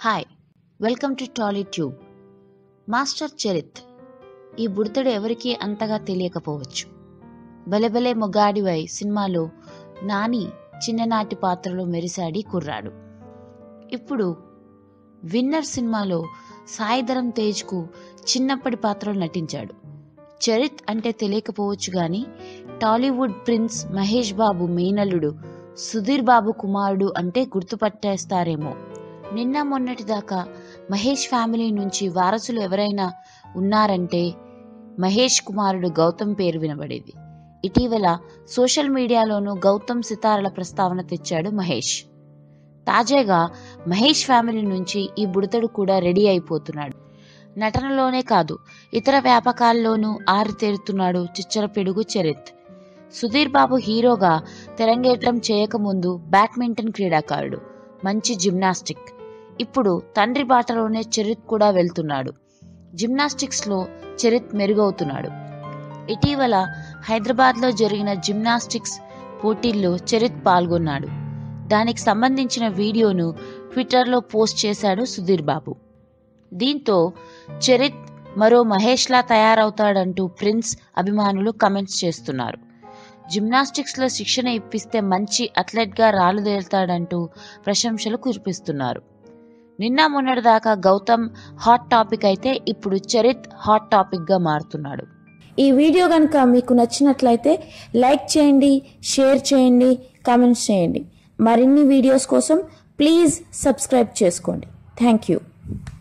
hi welcome to Tolly Tube master Charith ఈ బుడతడు ఎవరికీ అంతగా తెలియకపోవచ్చు బలెబలే మొగాడివై సినిమాలో నాని చిన్ననాటి పాత్రలో మెరిసాడి కుర్రాడు ఇప్పుడు విన్నర్ సినిమాలో సాయిధరం తేజ్కు చిన్నప్పటి పాత్రలో నటించాడు చరిత్ అంటే తెలియకపోవచ్చు గాని టాలీవుడ్ ప్రిన్స్ మహేష్ బాబు మేనల్లుడు సుధీర్ బాబు కుమారుడు అంటే గుర్తుపట్టేస్తారేమో నిన్న మొన్నటి దాకా మహేష్ ఫ్యామిలీ నుంచి వారసులు ఎవరైనా ఉన్నారంటే మహేష్ కుమారుడు గౌతమ్ పేరు వినబడేది ఇటీవల సోషల్ మీడియాలోనూ గౌతమ్ సితారల ప్రస్తావన తెచ్చాడు మహేష్ తాజాగా మహేష్ ఫ్యామిలీ నుంచి ఈ బుడతడు కూడా రెడీ అయిపోతున్నాడు నటనలోనే కాదు ఇతర వ్యాపకాల్లోనూ ఆరితేరుతున్నాడు చిచ్చర పిడుగు చరిత్ సుధీర్ బాబు హీరోగా తెరంగేట్రం చేయకముందు బ్యాడ్మింటన్ క్రీడాకారుడు మంచి జిమ్నాస్టిక్ ఇప్పుడు తండ్రి బాటలోనే చరిత్ కూడా వెళ్తున్నాడు జిమ్నాస్టిక్స్లో చరిత్ మెరుగవుతున్నాడు ఇటీవల హైదరాబాద్లో జరిగిన జిమ్నాస్టిక్స్ పోటీల్లో చరిత్ పాల్గొన్నాడు దానికి సంబంధించిన వీడియోను ట్విట్టర్లో పోస్ట్ చేశాడు సుధీర్ బాబు దీంతో చరిత్ మరో మహేష్లా తయారవుతాడంటూ ప్రిన్స్ అభిమానులు కమెంట్స్ చేస్తున్నారు జిమ్నాస్టిక్స్లో శిక్షణ ఇప్పిస్తే మంచి అథ్లెట్గా రాలుదేల్తాడంటూ ప్రశంసలు కురిపిస్తున్నారు నిన్న మొన్నటిదాకా గౌతమ్ హాట్ టాపిక్ అయితే ఇప్పుడు చరిత్ హాట్ టాపిక్గా మారుతున్నాడు ఈ వీడియో కనుక మీకు నచ్చినట్లయితే లైక్ చేయండి షేర్ చేయండి కామెంట్స్ చేయండి మరిన్ని వీడియోస్ కోసం ప్లీజ్ సబ్స్క్రైబ్ చేసుకోండి థ్యాంక్ యూ